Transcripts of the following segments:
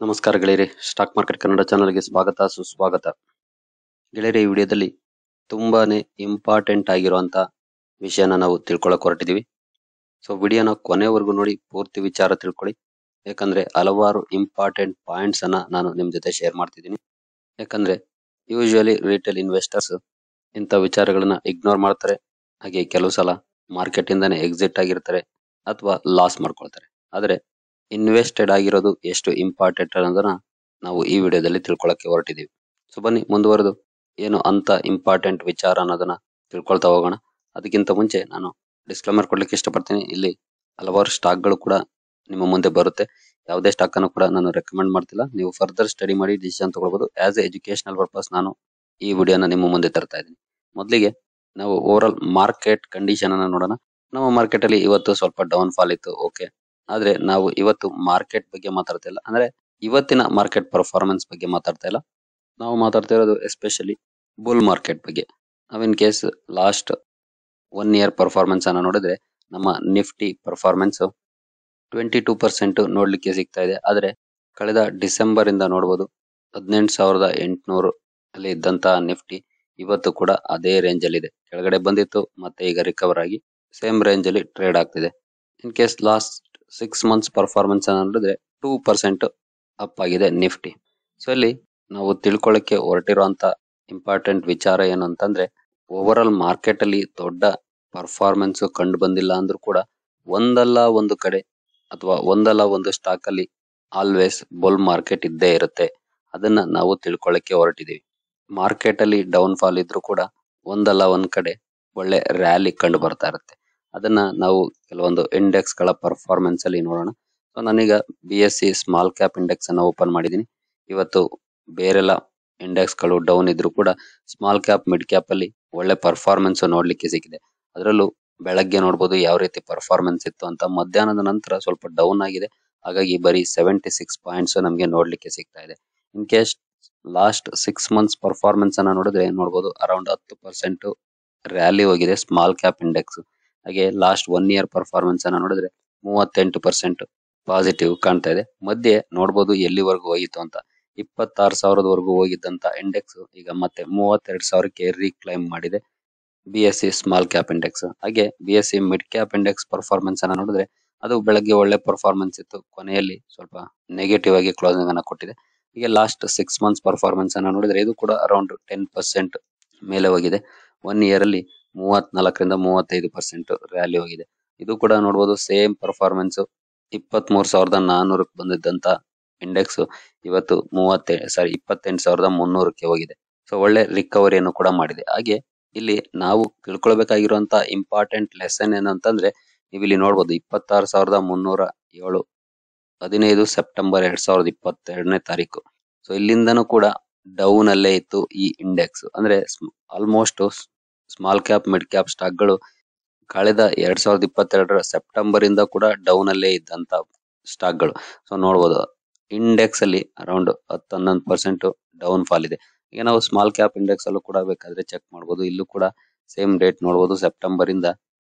ನಮಸ್ಕಾರ ಗೆಳೆಯರಿ stock market Kannada ಚಾನಲ್ಗೆ ಸ್ವಾಗತ ಸುಸ್ವಾಗತ ಗೆಳೆಯರಿ ಈ ವಿಡಿಯೋದಲ್ಲಿ ತುಂಬಾನೇ ಇಂಪಾರ್ಟೆಂಟ್ ಆಗಿರುವಂತ ವಿಷಯನ ನಾವು ತಿಳ್ಕೊಳಕ್ ಹೊರಟಿದೀವಿ ಸೊ ವಿಡಿಯೋನ ಕೊನೆವರೆಗೂ ನೋಡಿ ಪೂರ್ತಿ ವಿಚಾರ ತಿಳ್ಕೊಳ್ಳಿ ಯಾಕಂದ್ರೆ ಹಲವಾರು ಇಂಪಾರ್ಟೆಂಟ್ ಪಾಯಿಂಟ್ಸ್ ಅನ್ನ ನಾನು ನಿಮ್ ಜೊತೆ ಶೇರ್ ಮಾಡ್ತಿದ್ದೀನಿ ಯಾಕಂದ್ರೆ ಯೂಶುವಲಿ ರಿಟೇಲ್ ಇನ್ವೆಸ್ಟರ್ಸ್ ಇಂಥ ವಿಚಾರಗಳನ್ನ ಇಗ್ನೋರ್ ಮಾಡ್ತಾರೆ ಹಾಗೆ ಕೆಲವು ಸಲ ಮಾರ್ಕೆಟ್ ಇಂದಾನೆ ಎಕ್ಸಿಟ್ ಆಗಿರ್ತಾರೆ ಅಥವಾ ಲಾಸ್ ಮಾಡ್ಕೊಳ್ತಾರೆ ಆದ್ರೆ ಇನ್ವೆಸ್ಟೆಡ್ ಆಗಿರೋದು ಎಷ್ಟು ಇಂಪಾರ್ಟೆಂಟ್ ಅನ್ನೋದನ್ನ ನಾವು ಈ ವಿಡಿಯೋದಲ್ಲಿ ತಿಳ್ಕೊಳಕ್ಕೆ ಹೊರಟಿದೀವಿ ಸೊ ಬನ್ನಿ ಮುಂದುವರೆದು ಏನು ಅಂತ ಇಂಪಾರ್ಟೆಂಟ್ ವಿಚಾರ ಅನ್ನೋದನ್ನ ತಿಳ್ಕೊಳ್ತಾ ಹೋಗೋಣ ಅದಕ್ಕಿಂತ ಮುಂಚೆ ನಾನು ಡಿಸ್ಕ್ಲೈಮರ್ ಕೊಡ್ಲಿಕ್ಕೆ ಇಷ್ಟಪಡ್ತೀನಿ ಇಲ್ಲಿ ಹಲವಾರು ಸ್ಟಾಕ್ ಗಳು ಕೂಡ ನಿಮ್ಮ ಮುಂದೆ ಬರುತ್ತೆ ಯಾವುದೇ ಸ್ಟಾಕ್ ಅನ್ನು ಕೂಡ ನಾನು ರೆಕಮೆಂಡ್ ಮಾಡ್ತಿಲ್ಲ ನೀವು ಫರ್ದರ್ ಸ್ಟಡಿ ಮಾಡಿ ಡಿಸಿಷನ್ ತಗೊಳ್ಬಹುದು ಆಸ್ ಎ ಎಜುಕೇಶನಲ್ ಪರ್ಪಸ್ ನಾನು ಈ ವಿಡಿಯೋನ ನಿಮ್ಮ ಮುಂದೆ ತರ್ತಾ ಇದ್ದೀನಿ ಮೊದಲಿಗೆ ನಾವು ಓವರ್ ಆಲ್ ಮಾರ್ಕೆಟ್ ಕಂಡೀಷನ್ ಅನ್ನ ನೋಡೋಣ ನಮ್ಮ ಮಾರ್ಕೆಟ್ ಅಲ್ಲಿ ಇವತ್ತು ಸ್ವಲ್ಪ ಡೌನ್ ಫಾಲ್ ಇತ್ತು ಓಕೆ ಆದ್ರೆ ನಾವು ಇವತ್ತು ಮಾರ್ಕೆಟ್ ಬಗ್ಗೆ ಮಾತಾಡ್ತಾ ಇಲ್ಲ ಅಂದ್ರೆ ಇವತ್ತಿನ ಮಾರ್ಕೆಟ್ ಪರ್ಫಾರ್ಮೆನ್ಸ್ ಬಗ್ಗೆ ಮಾತಾಡ್ತಾ ಇಲ್ಲ ನಾವು ಮಾತಾಡ್ತಾ ಇರೋದು ಎಸ್ಪೆಷಲಿ ಬುಲ್ ಮಾರ್ಕೆಟ್ ಬಗ್ಗೆ ನಾವ್ in case last one year performance ಅನ್ನ ನೋಡಿದ್ರೆ ನಮ್ಮ Nifty performance twenty two percent ನೋಡ್ಲಿಕ್ಕೆ ಸಿಗ್ತಾ ಇದೆ ಆದ್ರೆ ಕಳೆದ ಡಿಸೆಂಬರ್ ಇಂದ ನೋಡಬಹುದು ಹದಿನೆಂಟು ಸಾವಿರದ ಎಂಟುನೂರು ಅಲ್ಲಿ ಇದ್ದಂತಹ ನಿಫ್ಟಿ ಇವತ್ತು ಕೂಡ ಅದೇ ರೇಂಜ್ ಅಲ್ಲಿ ಇದೆ ಕೆಳಗಡೆ ಬಂದಿತ್ತು ಮತ್ತೆ ಈಗ ರಿಕವರ್ ಆಗಿ ಸೇಮ್ ರೇಂಜ್ ಅಲ್ಲಿ ಟ್ರೇಡ್ ಆಗ್ತಿದೆ in case last six months performance ಅನ್ನ ನೋಡಿದ್ರೆ ಟೂ ಪರ್ಸೆಂಟ್ ಅಪ್ ಆಗಿದೆ ನಿಫ್ಟಿ ಸೊ ಇಲ್ಲಿ ನಾವು ತಿಳ್ಕೊಳ್ಳಕ್ಕೆ ಹೊರಟಿರುವಂತ ಇಂಪಾರ್ಟೆಂಟ್ ವಿಚಾರ ಏನು ಅಂತಂದ್ರೆ ಓವರ್ ಆಲ್ ಮಾರ್ಕೆಟ್ ಅಲ್ಲಿ ದೊಡ್ಡ ಪರ್ಫಾರ್ಮೆನ್ಸ್ ಕಂಡು ಬಂದಿಲ್ಲ ಅಂದ್ರೂ ಕೂಡ ಒಂದಲ್ಲ ಒಂದು ಕಡೆ ಅಥವಾ ಒಂದಲ್ಲ ಒಂದು ಸ್ಟಾಕ್ ಅಲ್ಲಿ ಆಲ್ವೇಸ್ ಬುಲ್ ಮಾರ್ಕೆಟ್ ಇದ್ದೇ ಇರುತ್ತೆ ಅದನ್ನ ನಾವು ತಿಳ್ಕೊಳ್ಳಕ್ಕೆ ಹೊರಟಿದೀವಿ ಮಾರ್ಕೆಟ್ ಅಲ್ಲಿ ಡೌನ್ ಫಾಲ್ ಇದ್ರೂ ಕೂಡ ಒಂದಲ್ಲ ಒಂದ್ ಕಡೆ ಒಳ್ಳೆ ರ್ಯಾಲಿ ಕಂಡು ಬರ್ತಾ ಇರುತ್ತೆ ಅದನ್ನ ನಾವು ಕೆಲವೊಂದು ಇಂಡೆಕ್ಸ್ ಗಳ ಪರ್ಫಾರ್ಮೆನ್ಸ್ ಅಲ್ಲಿ ನೋಡೋಣ ಸೊ ನಾನೀಗ B S C small cap index ಅನ್ನ ಓಪನ್ ಮಾಡಿದೀನಿ ಇವತ್ತು ಬೇರೆಲ್ಲ ಇಂಡೆಕ್ಸ್ ಗಳು ಡೌನ್ ಇದ್ರೂ ಕೂಡ ಸ್ಮಾಲ್ ಕ್ಯಾಪ್ ಮಿಡ್ ಕ್ಯಾಪ್ ಅಲ್ಲಿ ಒಳ್ಳೆ ಪರ್ಫಾರ್ಮೆನ್ಸ್ ನೋಡ್ಲಿಕ್ಕೆ ಸಿಕ್ಕಿದೆ ಅದರಲ್ಲೂ ಬೆಳಗ್ಗೆ ನೋಡ್ಬೋದು ಯಾವ ರೀತಿ ಪರ್ಫಾರ್ಮೆನ್ಸ್ ಇತ್ತು ಅಂತ ಮಧ್ಯಾಹ್ನದ ನಂತರ ಸ್ವಲ್ಪ ಡೌನ್ ಆಗಿದೆ ಹಾಗಾಗಿ ಬರೀ ಸೆವೆಂಟಿ ಸಿಕ್ಸ್ ಪಾಯಿಂಟ್ಸ್ ನಮಗೆ ನೋಡ್ಲಿಕ್ಕೆ ಸಿಗ್ತಾ ಇದೆ in case last six months performance ಅನ್ನ ನೋಡಿದ್ರೆ ನೋಡ್ಬೋದು ಅರೌಂಡ್ ಹತ್ತು ಪರ್ಸೆಂಟ್ ರ್ಯಾಲಿ ಹೋಗಿದೆ ಸ್ಮಾಲ್ ಕ್ಯಾಪ್ ಇಂಡೆಕ್ಸ್ ಹಾಗೆ ಲಾಸ್ಟ್ ಒನ್ ಇಯರ್ ಪರ್ಫಾರ್ಮೆನ್ಸ್ ಅನ್ನ ನೋಡಿದ್ರೆ ಮೂವತ್ತೆಂಟು ಪರ್ಸೆಂಟ್ ಪಾಸಿಟಿವ್ ಕಾಣ್ತಾ ಇದೆ ಮಧ್ಯೆ ನೋಡ್ಬೋದು ಎಲ್ಲಿವರೆಗೂ ಹೋಗಿತ್ತು ಅಂತ ಇಪ್ಪತ್ತಾರು ಸಾವಿರದವರೆಗೂ ಹೋಗಿದ್ದಂತ ಇಂಡೆಕ್ಸ್ ಈಗ ಮತ್ತೆ ಮೂವತ್ತೆರಡು ಸಾವಿರಕ್ಕೆ ರೀಕ್ಲೈಮ್ ಮಾಡಿದೆ B S C small cap index ಹಾಗೆ B S C mid cap index performance ಅನ್ನ ನೋಡಿದ್ರೆ ಅದು ಬೆಳಗ್ಗೆ ಒಳ್ಳೆ ಪರ್ಫಾರ್ಮೆನ್ಸ್ ಇತ್ತು ಕೊನೆಯಲ್ಲಿ ಸ್ವಲ್ಪ ನೆಗೆಟಿವ್ ಆಗಿ ಕ್ಲೋಸಿಂಗ್ ಅನ್ನ ಕೊಟ್ಟಿದೆ ಹೀಗೆ ಲಾಸ್ಟ್ ಸಿಕ್ಸ್ ಮಂತ್ಸ್ ಪರ್ಫಾರ್ಮೆನ್ಸ್ ಅನ್ನ ನೋಡಿದ್ರೆ ಇದು ಕೂಡ ಅರೌಂಡ್ ಟೆನ್ ಪರ್ಸೆಂಟ್ ಮೇಲೆ ಹೋಗಿದೆ ಒನ್ ಇಯರ್ ಅಲ್ಲಿ ಮೂವತ್ನಾಲ್ಕರಿಂದ ಮೂವತ್ತೈದು ಪರ್ಸೆಂಟ್ ರ್ಯಾಲಿ ಹೋಗಿದೆ ಇದು ಕೂಡ ನೋಡಬಹುದು ಸೇಮ್ ಪರ್ಫಾರ್ಮೆನ್ಸ್ ಇಪ್ಪತ್ತ್ ಮೂರ್ ಸಾವಿರದ ನಾನೂರಕ್ಕೆ ಬಂದಿದ್ದಂತ ಇಂಡೆಕ್ಸ್ ಇವತ್ತು ಮೂವತ್ತೆ ಸಾರಿ ಇಪ್ಪತ್ತೆಂಟು ಸಾವಿರದ ಮುನ್ನೂರಕ್ಕೆ ಹೋಗಿದೆ ಸೊ ಒಳ್ಳೆ ರಿಕವರಿಯನ್ನು ಕೂಡ ಮಾಡಿದೆ ಹಾಗೆ ಇಲ್ಲಿ ನಾವು ತಿಳ್ಕೊಳ್ಬೇಕಾಗಿರುವಂತ ಇಂಪಾರ್ಟೆಂಟ್ ಲೆಸನ್ ಏನಂತಂದ್ರೆ ನೀವು ಇಲ್ಲಿ ನೋಡಬಹುದು ಇಪ್ಪತ್ತಾರು ಸಾವಿರದ ಮುನ್ನೂರ ಏಳು ಹದಿನೈದು ಸೆಪ್ಟೆಂಬರ್ ಎರಡ್ ಸಾವಿರದ ಇಪ್ಪತ್ತೆರಡನೇ ತಾರೀಕು ಸೊ ಇಲ್ಲಿಂದನೂ ಕೂಡ ಡೌನ್ ಅಲ್ಲೇ ಇತ್ತು ಈ ಇಂಡೆಕ್ಸ್ ಅಂದ್ರೆ almost small cap mid cap stock ಗಳು ಕಳೆದ ಎರಡ್ ಸಾವಿರದ ಇಪ್ಪತ್ತೆರಡರ ಸೆಪ್ಟೆಂಬರ್ ಇಂದ ಕೂಡ ಡೌನ್ ಅಲ್ಲೇ ಇದ್ದಂತ ಸ್ಟಾಕ್ ಗಳು ಸೊ ನೋಡಬಹುದು ಇಂಡೆಕ್ಸ್ ಅಲ್ಲಿ ಅರೌಂಡ್ ಹತ್ತು ಹನ್ನೊಂದು ಪರ್ಸೆಂಟ್ ಡೌನ್ ಫಾಲ್ ಇದೆ ಈಗ ನಾವು ಸ್ಮಾಲ್ ಕ್ಯಾಪ್ ಇಂಡೆಕ್ಸ್ ಅಲ್ಲೂ ಕೂಡ ಬೇಕಾದ್ರೆ ಚೆಕ್ ಮಾಡಬಹುದು ಇಲ್ಲೂ ಕೂಡ ಸೇಮ್ ಡೇಟ್ ನೋಡಬಹುದು ಸೆಪ್ಟೆಂಬರ್ ಇಂದ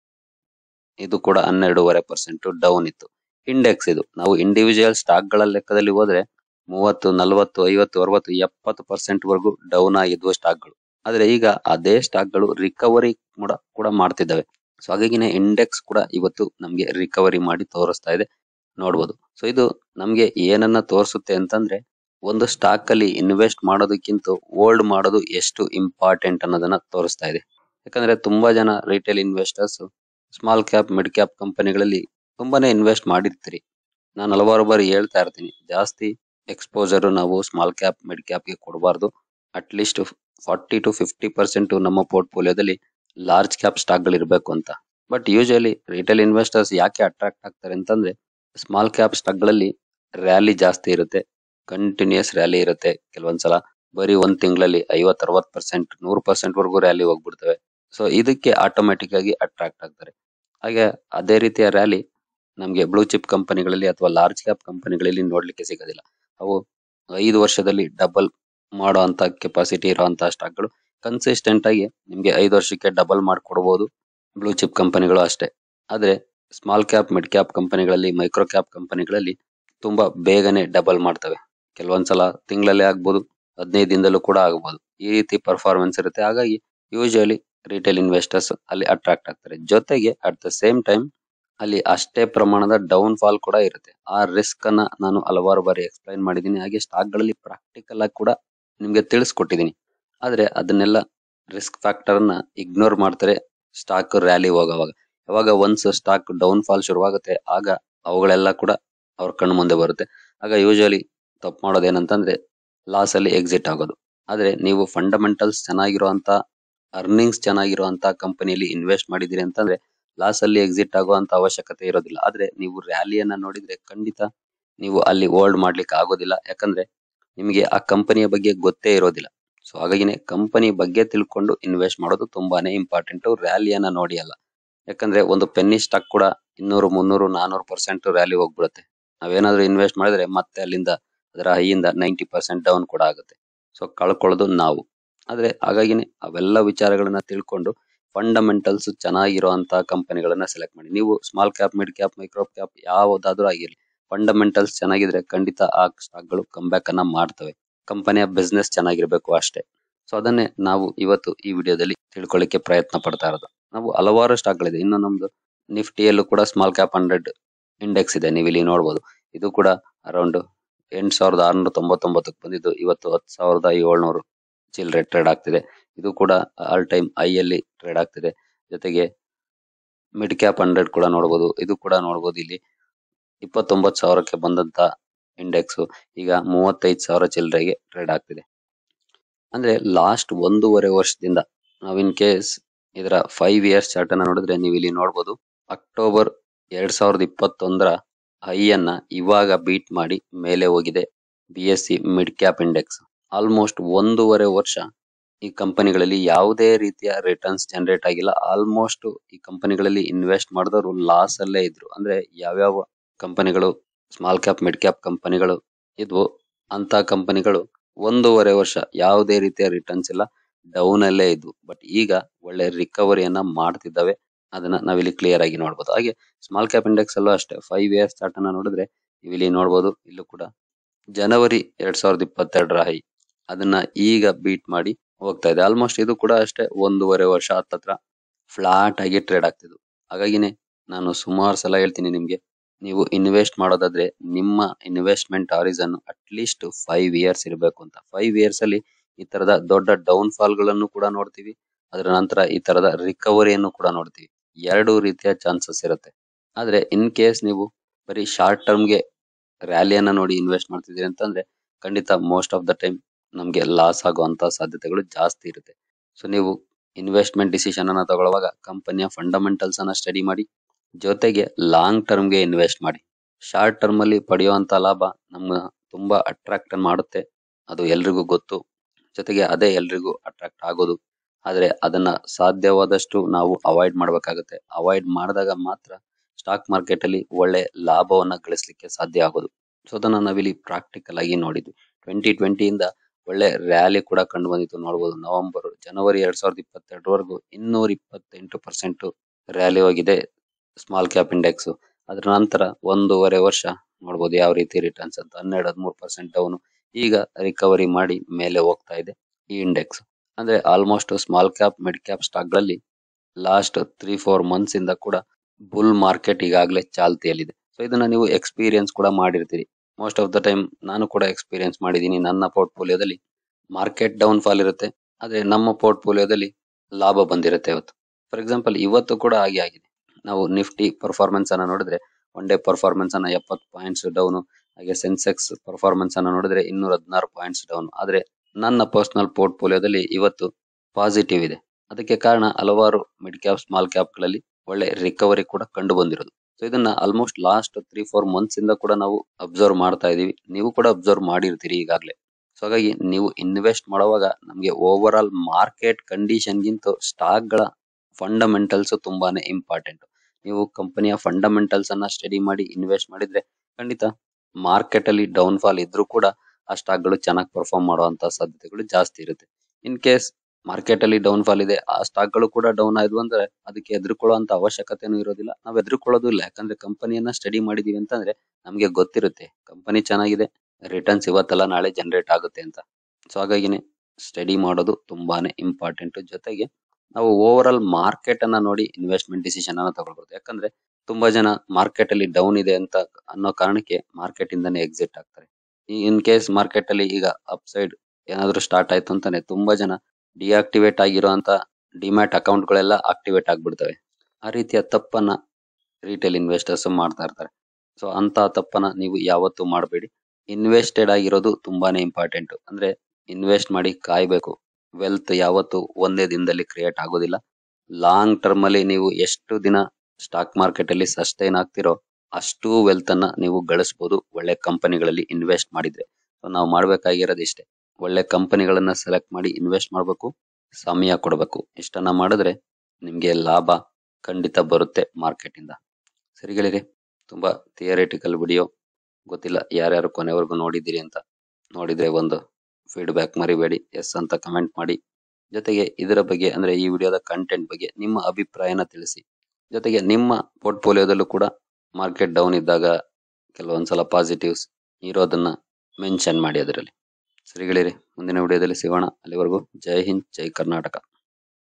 ಇದು ಕೂಡ ಹನ್ನೆರಡೂವರೆ ಪರ್ಸೆಂಟ್ ಡೌನ್ ಇತ್ತು ಇಂಡೆಕ್ಸ್ ಇದು ನಾವು ಇಂಡಿವಿಜುವಲ್ ಸ್ಟಾಕ್ ಗಳ ಲೆಕ್ಕದಲ್ಲಿ ಹೋದ್ರೆ ಮೂವತ್ತು ನಲವತ್ತು ಐವತ್ತು ಅರವತ್ತು ಎಪ್ಪತ್ತು ಪರ್ಸೆಂಟ್ ವರೆಗೂ ಡೌನ್ ಆಗಿದ್ವು ಸ್ಟಾಕ್ ಗಳು ಆದ್ರೆ ಈಗ ಅದೇ ಸ್ಟಾಕ್ ಗಳು ರಿಕವರಿ ಕೂಡ ಕೂಡ ಮಾಡ್ತಿದ್ದಾವೆ ಸೊ ಹಾಗಾಗಿನೇ ಇಂಡೆಕ್ಸ್ ಕೂಡ ಇವತ್ತು ನಮ್ಗೆ ರಿಕವರಿ ಮಾಡಿ ತೋರಿಸ್ತಾ ಇದೆ ನೋಡ್ಬೋದು ಸೊ ಇದು ನಮ್ಗೆ ಏನನ್ನ ತೋರಿಸುತ್ತೆ ಅಂತಂದ್ರೆ ಒಂದು ಸ್ಟಾಕ್ ಅಲ್ಲಿ ಇನ್ವೆಸ್ಟ್ ಮಾಡೋದಕ್ಕಿಂತ ಹೋಲ್ಡ್ ಮಾಡೋದು ಎಷ್ಟು ಇಂಪಾರ್ಟೆಂಟ್ ಅನ್ನೋದನ್ನ ತೋರಿಸ್ತಾ ಇದೆ ಯಾಕಂದ್ರೆ ತುಂಬಾ ಜನ retail investors small cap mid cap ಕಂಪನಿಗಳಲ್ಲಿ ತುಂಬಾನೇ ಇನ್ವೆಸ್ಟ್ ಮಾಡಿರ್ತೀರಿ ನಾನು ಹಲವಾರು ಬಾರಿ ಹೇಳ್ತಾ ಇರ್ತೀನಿ ಜಾಸ್ತಿ ಎಕ್ಸ್ಪೋಜರ್ ನಾವು ಸ್ಮಾಲ್ ಕ್ಯಾಪ್ ಮಿಡ್ ಕ್ಯಾಪ್ ಗೆ ಕೊಡಬಾರ್ದು at least forty to fifty percent ನಮ್ಮ ಪೋರ್ಟ್ಫೋಲಿಯೋದಲ್ಲಿ ಲಾರ್ಜ್ ಕ್ಯಾಪ್ ಸ್ಟಾಕ್ ಗಳು ಇರಬೇಕು ಅಂತ ಬಟ್ ಯೂಶಲಿ ರಿಟೇಲ್ ಇನ್ವೆಸ್ಟರ್ಸ್ ಯಾಕೆ ಅಟ್ರಾಕ್ಟ್ ಆಗ್ತಾರೆ ಅಂತಂದ್ರೆ ಸ್ಮಾಲ್ ಕ್ಯಾಪ್ ಸ್ಟಾಕ್ ಗಳಲ್ಲಿ ರ್ಯಾಲಿ ಜಾಸ್ತಿ ಇರುತ್ತೆ ಕಂಟಿನ್ಯೂಸ್ ರ್ಯಾಲಿ ಇರುತ್ತೆ ಕೆಲವೊಂದ್ಸಲ ಬರೀ ಒಂದ್ ತಿಂಗಳಲ್ಲಿ ಐವತ್ ಅರವತ್ ಪರ್ಸೆಂಟ್ ನೂರು ಪರ್ಸೆಂಟ್ ವರೆಗೂ ರ್ಯಾಲಿ ಹೋಗ್ಬಿಡ್ತವೆ ಸೊ ಇದಕ್ಕೆ ಆಟೋಮೆಟಿಕ್ ಆಗಿ ಅಟ್ರಾಕ್ಟ್ ಆಗ್ತಾರೆ ಹಾಗೆ ಅದೇ ರೀತಿಯ ರ್ಯಾಲಿ ನಮ್ಗೆ ಬ್ಲೂ ಚಿಪ್ ಕಂಪನಿಗಳಲ್ಲಿ ಅಥವಾ ಲಾರ್ಜ್ ಕ್ಯಾಪ್ ಕಂಪನಿಗಳಲ್ಲಿ ನೋಡ್ಲಿಕ್ಕೆ ಸಿಗೋದಿಲ್ಲ ಅವು ಐದು ವರ್ಷದಲ್ಲಿ ಡಬಲ್ ಮಾಡೋ ಅಂತ ಕೆಪಾಸಿಟಿ ಇರುವಂತಹ ಸ್ಟಾಕ್ ಗಳು ಕನ್ಸಿಸ್ಟೆಂಟ್ ಆಗಿ ನಿಮ್ಗೆ ಐದು ವರ್ಷಕ್ಕೆ ಡಬಲ್ ಮಾಡ್ಕೊಡ್ಬೋದು ಬ್ಲೂ ಚಿಪ್ ಕಂಪನಿಗಳು ಅಷ್ಟೇ ಆದ್ರೆ ಸ್ಮಾಲ್ ಕ್ಯಾಪ್ ಮಿಡ್ ಕ್ಯಾಪ್ ಕಂಪನಿಗಳಲ್ಲಿ ಮೈಕ್ರೋ ಕ್ಯಾಪ್ ಕಂಪನಿಗಳಲ್ಲಿ ತುಂಬಾ ಬೇಗನೆ ಡಬಲ್ ಮಾಡ್ತವೆ ಕೆಲವೊಂದ್ಸಲ ತಿಂಗಳಲ್ಲೇ ಆಗ್ಬೋದು ಹದಿನೈದು ದಿನದಲ್ಲೂ ಕೂಡ ಆಗ್ಬೋದು ಈ ರೀತಿ ಪರ್ಫಾರ್ಮೆನ್ಸ್ ಇರುತ್ತೆ ಹಾಗಾಗಿ ಯೂಶುವಲಿ ರಿಟೇಲ್ ಇನ್ವೆಸ್ಟರ್ಸ್ ಅಲ್ಲಿ ಅಟ್ರಾಕ್ಟ್ ಆಗ್ತಾರೆ ಜೊತೆಗೆ ಅಟ್ ದ ಸೇಮ್ ಟೈಮ್ ಅಲ್ಲಿ ಅಷ್ಟೇ ಪ್ರಮಾಣದ ಡೌನ್ ಫಾಲ್ ಕೂಡ ಇರುತ್ತೆ ಆ ರಿಸ್ಕ್ ಅನ್ನ ನಾನು ಹಲವಾರು ಬಾರಿ ಎಕ್ಸ್ಪ್ಲೈನ್ ಮಾಡಿದ್ದೀನಿ ಹಾಗೆ ಸ್ಟಾಕ್ ಗಳಲ್ಲಿ ಪ್ರಾಕ್ಟಿಕಲ್ ಆಗಿ ಕೂಡ ನಿಮ್ಗೆ ತಿಳಿಸ್ಕೊಟ್ಟಿದ್ದೀನಿ ಆದ್ರೆ ಅದನ್ನೆಲ್ಲ ರಿಸ್ಕ್ ಫ್ಯಾಕ್ಟರ್ ನ ಇಗ್ನೋರ್ ಮಾಡ್ತಾರೆ ಸ್ಟಾಕ್ ರ್ಯಾಲಿ ಹೋಗೋವಾಗ ಯಾವಾಗ ಒನ್ಸ್ ಸ್ಟಾಕ್ ಡೌನ್ ಫಾಲ್ ಶುರುವಾಗುತ್ತೆ ಆಗ ಅವುಗಳೆಲ್ಲ ಕೂಡ ಅವ್ರ ಕಣ್ಣು ಮುಂದೆ ಬರುತ್ತೆ ಆಗ ಯೂಶುವಲಿ ತಪ್ಪು ಮಾಡೋದು ಏನಂತಂದ್ರೆ ಲಾಸ್ ಅಲ್ಲಿ ಎಕ್ಸಿಟ್ ಆಗೋದು ಆದ್ರೆ ನೀವು ಫಂಡಮೆಂಟಲ್ಸ್ ಚೆನ್ನಾಗಿರುವಂತ ಅರ್ನಿಂಗ್ಸ್ ಚೆನ್ನಾಗಿರುವಂತ ಕಂಪನಿಯಲ್ಲಿ ಇನ್ವೆಸ್ಟ್ ಮಾಡಿದಿರಿ ಅಂತಂದ್ರೆ ಲಾಸ್ ಅಲ್ಲಿ ಎಕ್ಸಿಟ್ ಆಗುವಂತ ಅವಶ್ಯಕತೆ ಇರೋದಿಲ್ಲ ಆದ್ರೆ ನೀವು ರ್ಯಾಲಿಯನ್ನ ನೋಡಿದ್ರೆ ಖಂಡಿತ ನೀವು ಅಲ್ಲಿ ಹೋಲ್ಡ್ ಮಾಡ್ಲಿಕ್ಕೆ ಆಗೋದಿಲ್ಲ ಯಾಕಂದ್ರೆ ನಿಮಗೆ ಆ ಕಂಪನಿಯ ಬಗ್ಗೆ ಗೊತ್ತೇ ಇರೋದಿಲ್ಲ ಸೊ ಹಾಗಾಗಿನೇ ಕಂಪನಿ ಬಗ್ಗೆ ತಿಳ್ಕೊಂಡು ಇನ್ವೆಸ್ಟ್ ಮಾಡೋದು ತುಂಬಾನೇ ಇಂಪಾರ್ಟೆಂಟ್ ರ್ಯಾಲಿಯನ್ನ ನೋಡಿ ಅಲ್ಲ ಯಾಕಂದ್ರೆ ಒಂದು ಪೆನ್ನಿ ಸ್ಟಾಕ್ ಕೂಡ ಇನ್ನೂರು ಮುನ್ನೂರು ನಾನೂರು ಪರ್ಸೆಂಟ್ ರ್ಯಾಲಿ ಹೋಗ್ಬಿಡುತ್ತೆ ನಾವೇನಾದ್ರೂ ಇನ್ವೆಸ್ಟ್ ಮಾಡಿದ್ರೆ ಮತ್ತೆ ಅಲ್ಲಿಂದ ಅದರ ಹೈಯಿಂದ ನೈಂಟಿ ಪರ್ಸೆಂಟ್ ಡೌನ್ ಕೂಡ ಆಗುತ್ತೆ ಸೊ ಕಳ್ಕೊಳ್ಳೋದು ನಾವು ಆದ್ರೆ ಹಾಗಾಗಿನೇ ಅವೆಲ್ಲ ವಿಚಾರಗಳನ್ನ ತಿಳ್ಕೊಂಡು ಫಂಡಮೆಂಟಲ್ಸ್ ಚೆನ್ನಾಗಿರುವಂತ ಕಂಪನಿಗಳನ್ನ ಸೆಲೆಕ್ಟ್ ಮಾಡಿ ನೀವು small cap mid cap micro cap ಯಾವ್ದಾದ್ರೂ ಆಗಿರ್ಲಿ ಫಂಡಮೆಂಟಲ್ಸ್ ಚೆನ್ನಾಗಿದ್ರೆ ಖಂಡಿತ ಆ ಸ್ಟಾಕ್ಗಳು ಕಂಬ್ಯಾಕ್ ಅನ್ನ ಮಾಡ್ತವೆ ಕಂಪನಿಯ ಬಿಸ್ನೆಸ್ ಚೆನ್ನಾಗಿರ್ಬೇಕು ಅಷ್ಟೇ ಸೊ ಅದನ್ನೇ ನಾವು ಇವತ್ತು ಈ ವಿಡಿಯೋದಲ್ಲಿ ತಿಳ್ಕೊಳ್ಳಿಕ್ಕೆ ಪ್ರಯತ್ನ ಪಡ್ತಾ ಇರೋದು ನಾವು ಹಲವಾರು ಸ್ಟಾಕ್ಗಳಿದೆ ಇನ್ನು ನಮ್ದು ನಿಫ್ಟಿಯಲ್ಲೂ ಕೂಡ ಸ್ಮಾಲ್ ಕ್ಯಾಪ್ ಹಂಡ್ರೆಡ್ ಇಂಡೆಕ್ಸ್ ಇದೆ ನೀವು ಇಲ್ಲಿ ನೋಡಬಹುದು ಇದು ಕೂಡ ಅರೌಂಡ್ ಎಂಟ್ ಸಾವಿರದ ಆರ್ನೂರ ತೊಂಬತ್ತೊಂಬತ್ತಕ್ಕೆ ಬಂದಿದ್ದು ಇವತ್ತು ಹತ್ತು ಸಾವಿರದ ಏಳ್ನೂರು ಚಿಲ್ಲರೆ ಟ್ರೇಡ್ ಆಗ್ತಿದೆ ಇದು ಕೂಡ ಆಲ್ ಟೈಮ್ ಐ ಅಲ್ಲಿ ಟ್ರೇಡ್ ಆಗ್ತಿದೆ ಜೊತೆಗೆ ಮಿಡ್ ಕ್ಯಾಪ್ ಹಂಡ್ರೆಡ್ ಕೂಡ ನೋಡಬಹುದು ಇದು ಕೂಡ ನೋಡಬಹುದು ಇಲ್ಲಿ ಇಪ್ಪತ್ತೊಂಬತ್ತು ಸಾವಿರಕ್ಕೆ ಬಂದಂತ ಇಂಡೆಕ್ಸ್ ಈಗ ಮೂವತ್ತೈದು ಸಾವಿರ ಚಿಲ್ಲರೆಗೆ ಟ್ರೇಡ್ ಆಗ್ತಿದೆ ಅಂದ್ರೆ ಲಾಸ್ಟ್ ಒಂದೂವರೆ ವರ್ಷದಿಂದ ನಾವ್ ಇನ್ ಕೇಸ್ ಇದರ ಫೈವ್ ಇಯರ್ಸ್ ಚಾರ್ಟ್ ಅನ್ನ ನೋಡಿದ್ರೆ ನೀವು ಇಲ್ಲಿ ನೋಡಬಹುದು ಅಕ್ಟೋಬರ್ ಎರಡ್ ಸಾವಿರದ ಇಪ್ಪತ್ತೊಂದರ ಹೈ ಅನ್ನ ಇವಾಗ ಬೀಟ್ ಮಾಡಿ ಮೇಲೆ ಹೋಗಿದೆ B S C mid cap index almost ಒಂದೂವರೆ ವರ್ಷ ಈ ಕಂಪನಿಗಳಲ್ಲಿ ಯಾವುದೇ ರೀತಿಯ ರಿಟರ್ನ್ಸ್ ಜನರೇಟ್ ಆಗಿಲ್ಲ ಆಲ್ಮೋಸ್ಟ್ ಈ ಕಂಪನಿಗಳಲ್ಲಿ ಇನ್ವೆಸ್ಟ್ ಮಾಡಿದವರು ಲಾಸ್ ಅಲ್ಲೇ ಇದ್ರು ಅಂದ್ರೆ ಯಾವ್ಯಾವ ಕಂಪನಿಗಳು ಸ್ಮಾಲ್ ಕ್ಯಾಪ್ ಮಿಡ್ ಕ್ಯಾಪ್ ಕಂಪನಿಗಳು ಇದ್ವು ಅಂತ ಕಂಪನಿಗಳು ಒಂದೂವರೆ ವರ್ಷ ಯಾವುದೇ ರೀತಿಯ ರಿಟರ್ನ್ಸ್ ಇಲ್ಲ ಡೌನ್ ಅಲ್ಲೇ ಇದ್ವು ಬಟ್ ಈಗ ಒಳ್ಳೆ ರಿಕವರಿಯನ್ನ ಮಾಡ್ತಿದ್ದಾವೆ ಅದನ್ನ ನಾವಿಲ್ಲಿ ಕ್ಲಿಯರ್ ಆಗಿ ನೋಡಬಹುದು ಹಾಗೆ ಸ್ಮಾಲ್ ಕ್ಯಾಪ್ ಇಂಡೆಕ್ಸ್ ಅಲ್ಲೂ ಅಷ್ಟೇ ಫೈವ್ ಇಯರ್ಸ್ ಚಾರ್ಟ್ ಅನ್ನ ನೋಡಿದ್ರೆ ನೀವು ಇಲ್ಲಿ ನೋಡಬಹುದು ಇಲ್ಲೂ ಕೂಡ ಜನವರಿ ಎರಡ್ ಸಾವಿರದ ಇಪ್ಪತ್ತೆರಡರ ಹೈ ಅದನ್ನ ಈಗ ಬೀಟ್ ಮಾಡಿ ಹೋಗ್ತಾ ಇದೆ ಆಲ್ಮೋಸ್ಟ್ ಇದು ಕೂಡ ಅಷ್ಟೇ ಒಂದೂವರೆ ವರ್ಷ ಹತ್ತತ್ರ ಫ್ಲಾಟ್ ಆಗಿ ಟ್ರೇಡ್ ಆಗ್ತಿದ್ವು ಹಾಗಾಗಿನೇ ನಾನು ಸುಮಾರು ಸಲ ಹೇಳ್ತೀನಿ ನಿಮ್ಗೆ ನೀವು ಇನ್ವೆಸ್ಟ್ ಮಾಡೋದಾದ್ರೆ ನಿಮ್ಮ investment horizon at least five years ಇರಬೇಕು ಅಂತ ಫೈವ್ ಇಯರ್ಸ್ ಅಲ್ಲಿ ಈ ತರದ ದೊಡ್ಡ ಡೌನ್ ಫಾಲ್ ಗಳನ್ನು ಕೂಡ ನೋಡ್ತೀವಿ ಅದರ ನಂತರ ಈ ತರದ ರಿಕವರಿಯನ್ನು ಕೂಡ ನೋಡ್ತೀವಿ ಎರಡು ರೀತಿಯ ಚಾನ್ಸಸ್ ಇರುತ್ತೆ ಆದ್ರೆ ಇನ್ ಕೇಸ್ ನೀವು ಬರೀ ಶಾರ್ಟ್ ಟರ್ಮ್ಗೆ ರ್ಯಾಲಿಯನ್ನ ನೋಡಿ ಇನ್ವೆಸ್ಟ್ ಮಾಡ್ತಿದ್ದೀರಿ ಅಂತಂದ್ರೆ ಖಂಡಿತ ಮೋಸ್ಟ್ ಆಫ್ ದ ಟೈಮ್ ನಮ್ಗೆ ಲಾಸ್ ಆಗುವಂತ ಸಾಧ್ಯತೆಗಳು ಜಾಸ್ತಿ ಇರುತ್ತೆ ಸೊ ನೀವು ಇನ್ವೆಸ್ಟ್ಮೆಂಟ್ ಡಿಸಿಷನ್ ಅನ್ನ ತಗೊಳ್ಳುವಾಗ ಕಂಪನಿಯ ಫಂಡಮೆಂಟಲ್ಸ್ ಅನ್ನ ಸ್ಟಡಿ ಮಾಡಿ ಜೊತೆಗೆ ಲಾಂಗ್ ಟರ್ಮ್ಗೆ ಇನ್ವೆಸ್ಟ್ ಮಾಡಿ ಶಾರ್ಟ್ ಟರ್ಮ್ ಅಲ್ಲಿ ಪಡೆಯುವಂತ ಲಾಭ ನಮ್ಮ ತುಂಬಾ ಅಟ್ರಾಕ್ಟ್ ಮಾಡುತ್ತೆ ಅದು ಎಲ್ರಿಗೂ ಗೊತ್ತು ಜೊತೆಗೆ ಅದೇ ಎಲ್ರಿಗೂ ಅಟ್ರಾಕ್ಟ್ ಆಗೋದು ಆದ್ರೆ ಅದನ್ನ ಸಾಧ್ಯವಾದಷ್ಟು ನಾವು ಅವಾಯ್ಡ್ ಮಾಡ್ಬೇಕಾಗುತ್ತೆ ಅವಾಯ್ಡ್ ಮಾಡಿದಾಗ ಮಾತ್ರ ಸ್ಟಾಕ್ ಮಾರ್ಕೆಟ್ ಅಲ್ಲಿ ಒಳ್ಳೆ ಲಾಭವನ್ನ ಗಳಿಸಲಿಕ್ಕೆ ಸಾಧ್ಯ ಆಗೋದು ಸೊ ಅದನ್ನ ನಾವಿಲ್ಲಿ ಪ್ರಾಕ್ಟಿಕಲ್ ಆಗಿ ನೋಡಿದ್ವಿ ಟ್ವೆಂಟಿ ಟ್ವೆಂಟಿಯಿಂದ ಒಳ್ಳೆ ರ್ಯಾಲಿ ಕೂಡ ಕಂಡು ಬಂದಿತ್ತು ನೋಡಬಹುದು ನವೆಂಬರ್ ಜನವರಿ ಎರಡ್ ಸಾವಿರದ ಇಪ್ಪತ್ತೆರಡರವರೆಗೂ ಇನ್ನೂರ ಇಪ್ಪತ್ತೆಂಟು ಪರ್ಸೆಂಟ್ ರ್ಯಾಲಿ ಹೋಗಿದೆ ಸ್ಮಾಲ್ ಕ್ಯಾಪ್ ಇಂಡೆಕ್ಸ್ ಅದರ ನಂತರ ಒಂದೂವರೆ ವರ್ಷ ನೋಡಬಹುದು ಯಾವ ರೀತಿ ರಿಟರ್ನ್ಸ್ ಅಂತ ಹನ್ನೆರಡು ಹದಿಮೂರು ಪರ್ಸೆಂಟ್ ಡೌನ್ ಈಗ ರಿಕವರಿ ಮಾಡಿ ಮೇಲೆ ಹೋಗ್ತಾ ಇದೆ ಈ ಇಂಡೆಕ್ಸ್ ಅಂದ್ರೆ almost small cap mid cap stock ಗಳಲ್ಲಿ ಲಾಸ್ಟ್ ತ್ರೀ ಫೋರ್ ಮಂತ್ಸ್ ಇಂದ ಕೂಡ ಬುಲ್ ಮಾರ್ಕೆಟ್ ಈಗಾಗಲೇ ಚಾಲ್ತಿಯಲ್ಲಿದೆ ಸೊ ಇದನ್ನ ನೀವು ಎಕ್ಸ್ಪೀರಿಯನ್ಸ್ ಕೂಡ ಮಾಡಿರ್ತೀರಿ ಮೋಸ್ಟ್ ಆಫ್ ದ ಟೈಮ್ ನಾನು ಕೂಡ ಎಕ್ಸ್ಪೀರಿಯನ್ಸ್ ಮಾಡಿದ್ದೀನಿ ನನ್ನ ಪೋರ್ಟ್ಫೋಲಿಯೋದಲ್ಲಿ ಮಾರ್ಕೆಟ್ ಡೌನ್ ಫಾಲ್ ಇರುತ್ತೆ ಆದ್ರೆ ನಮ್ಮ ಪೋರ್ಟ್ಫೋಲಿಯೋದಲ್ಲಿ ಲಾಭ ಬಂದಿರುತ್ತೆ ಇವತ್ತು ಫಾರ್ ಎಕ್ಸಾಂಪಲ್ ಇವತ್ತು ಕೂಡ ಹಾಗೆ ಆಗಿದೆ ನಾವು ನಿಫ್ಟಿ ಪರ್ಫಾರ್ಮೆನ್ಸ್ ಅನ್ನ ನೋಡಿದ್ರೆ ಒನ್ ಡೇ ಪರ್ಫಾರ್ಮೆನ್ಸ್ ಅನ್ನ ಎಪ್ಪತ್ತು ಪಾಯಿಂಟ್ಸ್ ಡೌನ್ ಹಾಗೆ ಸೆನ್ಸೆಕ್ಸ್ ಪರ್ಫಾರ್ಮೆನ್ಸ್ ಅನ್ನ ನೋಡಿದ್ರೆ ಇನ್ನೂರ ಹದಿನಾರು ಪಾಯಿಂಟ್ಸ್ ಡೌನ್ ಆದ್ರೆ ನನ್ನ ಪರ್ಸನಲ್ ಪೋರ್ಟ್ಫೋಲಿಯೋದಲ್ಲಿ ಇವತ್ತು ಪಾಸಿಟಿವ್ ಇದೆ ಅದಕ್ಕೆ ಕಾರಣ ಹಲವಾರು ಮಿಡ್ ಕ್ಯಾಪ್ ಸ್ಮಾಲ್ ಕ್ಯಾಪ್ ಗಳಲ್ಲಿ ಒಳ್ಳೆ ರಿಕವರಿ ಕೂಡ ಕಂಡು ಬಂದಿರೋದು ಸೊ ಇದನ್ನ almost last three four months ಇಂದ ಕೂಡ ನಾವು ಅಬ್ಸರ್ವ್ ಮಾಡ್ತಾ ಇದೀವಿ ನೀವು ಕೂಡ ಅಬ್ಸರ್ವ್ ಮಾಡಿರ್ತೀರಿ ಈಗಾಗಲೇ ಸೊ ಹಾಗಾಗಿ ನೀವು ಇನ್ವೆಸ್ಟ್ ಮಾಡುವಾಗ ನಮಗೆ ಓವರ್ ಆಲ್ ಮಾರ್ಕೆಟ್ ಕಂಡೀಷನ್ ಗಿಂತ ಸ್ಟಾಕ್ ಗಳ ಫಂಡಮೆಂಟಲ್ಸ್ ತುಂಬಾನೇ ಇಂಪಾರ್ಟೆಂಟ್ ನೀವು ಕಂಪನಿಯ ಫಂಡಮೆಂಟಲ್ಸ್ ಅನ್ನ ಸ್ಟಡಿ ಮಾಡಿ ಇನ್ವೆಸ್ಟ್ ಮಾಡಿದ್ರೆ ಖಂಡಿತ ಮಾರ್ಕೆಟ್ ಅಲ್ಲಿ ಡೌನ್ ಫಾಲ್ ಇದ್ರೂ ಕೂಡ ಆ ಸ್ಟಾಕ್ ಗಳು ಚೆನ್ನಾಗಿ ಪರ್ಫಾರ್ಮ್ ಮಾಡುವಂತ ಸಾಧ್ಯತೆಗಳು ಜಾಸ್ತಿ ಇರುತ್ತೆ ಇನ್ ಕೇಸ್ ಮಾರ್ಕೆಟ್ ಅಲ್ಲಿ ಡೌನ್ ಫಾಲ್ ಇದೆ ಆ ಸ್ಟಾಕ್ ಗಳು ಕೂಡ ಡೌನ್ ಆಯ್ತು ಅಂದ್ರೆ ಅದಕ್ಕೆ ಎದುರ್ಕೊಳ್ಳುವಂತ ಅವಶ್ಯಕತೆನೂ ಇರೋದಿಲ್ಲ ನಾವ್ ಎದುರ್ಕೊಳ್ಳೋದು ಇಲ್ಲ ಯಾಕಂದ್ರೆ ಕಂಪನಿಯನ್ನ ಸ್ಟಡಿ ಮಾಡಿದೀವಿ ಅಂತಂದ್ರೆ ನಮ್ಗೆ ಗೊತ್ತಿರುತ್ತೆ ಕಂಪನಿ ಚೆನ್ನಾಗಿದೆ ರಿಟರ್ನ್ಸ್ ಇವತ್ತಲ್ಲ ನಾಳೆ ಜನರೇಟ್ ಆಗುತ್ತೆ ಅಂತ ಸೊ ಹಾಗಾಗಿನೇ ಸ್ಟಡಿ ಮಾಡೋದು ತುಂಬಾನೇ ಇಂಪಾರ್ಟೆಂಟ್ ಜೊತೆಗೆ ನಾವು ಓವರ್ ಆಲ್ ಮಾರ್ಕೆಟ್ ಅನ್ನ ನೋಡಿ ಇನ್ವೆಸ್ಟ್ಮೆಂಟ್ ಡಿಸಿಷನ್ ಅನ್ನ ತಗೊಳ್ಬಹುದು ಯಾಕಂದ್ರೆ ತುಂಬಾ ಜನ ಮಾರ್ಕೆಟ್ ಅಲ್ಲಿ ಡೌನ್ ಇದೆ ಅಂತ ಅನ್ನೋ ಕಾರಣಕ್ಕೆ ಮಾರ್ಕೆಟ್ ಇಂದಾನೆ ಎಕ್ಸಿಟ್ ಆಗ್ತಾರೆ ಇನ್ ಕೇಸ್ ಮಾರ್ಕೆಟ್ ಅಲ್ಲಿ ಈಗ ಅಪ್ ಸೈಡ್ ಏನಾದ್ರು ಸ್ಟಾರ್ಟ್ ಆಯ್ತು ಅಂತಾನೆ ತುಂಬಾ ಜನ ಡಿಆಕ್ಟಿವೇಟ್ ಆಗಿರುವಂತ ಡಿಮ್ಯಾಟ್ ಅಕೌಂಟ್ ಗಳೆಲ್ಲ ಆಕ್ಟಿವೇಟ್ ಆಗ್ಬಿಡ್ತವೆ ಆ ರೀತಿಯ ತಪ್ಪನ್ನ ರಿಟೇಲ್ ಇನ್ವೆಸ್ಟರ್ಸ್ ಮಾಡ್ತಾ ಇರ್ತಾರೆ ಸೊ ಅಂತ ತಪ್ಪನ್ನ ನೀವು ಯಾವತ್ತೂ ಮಾಡಬೇಡಿ ಇನ್ವೆಸ್ಟೆಡ್ ಆಗಿರೋದು ತುಂಬಾನೇ ಇಂಪಾರ್ಟೆಂಟ್ ಅಂದ್ರೆ ಇನ್ವೆಸ್ಟ್ ಮಾಡಿ ಕಾಯ್ಬೇಕು ವೆಲ್ತ್ ಯಾವತ್ತು ಒಂದೇ ದಿನದಲ್ಲಿ ಕ್ರಿಯೇಟ್ ಆಗೋದಿಲ್ಲ ಲಾಂಗ್ ಟರ್ಮ್ ಅಲ್ಲಿ ನೀವು ಎಷ್ಟು ದಿನ ಸ್ಟಾಕ್ ಮಾರ್ಕೆಟ್ ಅಲ್ಲಿ ಸಸ್ಟೈನ್ ಆಗ್ತಿರೋ ಅಷ್ಟು ವೆಲ್ತ್ ಅನ್ನ ನೀವು ಗಳಿಸಬಹುದು ಒಳ್ಳೆ ಕಂಪನಿಗಳಲ್ಲಿ ಇನ್ವೆಸ್ಟ್ ಮಾಡಿದ್ರೆ ಸೊ ನಾವು ಮಾಡ್ಬೇಕಾಗಿರೋದು ಇಷ್ಟೇ ಒಳ್ಳೆ ಕಂಪನಿಗಳನ್ನ ಸೆಲೆಕ್ಟ್ ಮಾಡಿ ಇನ್ವೆಸ್ಟ್ ಮಾಡಬೇಕು ಸಮಯ ಕೊಡಬೇಕು ಇಷ್ಟನ್ನ ಮಾಡಿದ್ರೆ ನಿಮ್ಗೆ ಲಾಭ ಖಂಡಿತ ಬರುತ್ತೆ ಮಾರ್ಕೆಟ್ ಇಂದ ಸರಿ ಗೆಳೆಯರೆ ತುಂಬಾ ಥಿಯರಿಟಿಕಲ್ ವಿಡಿಯೋ ಗೊತ್ತಿಲ್ಲ ಯಾರ್ಯಾರು ಕೊನೆವರೆಗೂ ನೋಡಿದ್ದೀರಿ ಅಂತ ನೋಡಿದ್ರೆ ಒಂದು ಫೀಡ್ಬ್ಯಾಕ್ ಮರಿಬೇಡಿ ಎಸ್ ಅಂತ ಕಮೆಂಟ್ ಮಾಡಿ ಜೊತೆಗೆ ಇದರ ಬಗ್ಗೆ ಅಂದ್ರೆ ಈ ವಿಡಿಯೋದ ಕಂಟೆಂಟ್ ಬಗ್ಗೆ ನಿಮ್ಮ ಅಭಿಪ್ರಾಯನ ತಿಳಿಸಿ ಜೊತೆಗೆ ನಿಮ್ಮ ಪೋರ್ಟ್ಫೋಲಿಯೋದಲ್ಲೂ ಕೂಡ ಮಾರ್ಕೆಟ್ ಡೌನ್ ಇದ್ದಾಗ ಕೆಲವೊಂದ್ಸಲ ಪಾಸಿಟಿವ್ಸ್ ಇರೋದನ್ನ ಮೆನ್ಷನ್ ಮಾಡಿ ಅದರಲ್ಲಿ ಸರಿ ಗೆಳೆಯರೆ ಮುಂದಿನ ವಿಡಿಯೋದಲ್ಲಿ ಸಿಗೋಣ ಅಲ್ಲಿವರೆಗೂ ಜೈ ಹಿಂದ್ ಜೈ ಕರ್ನಾಟಕ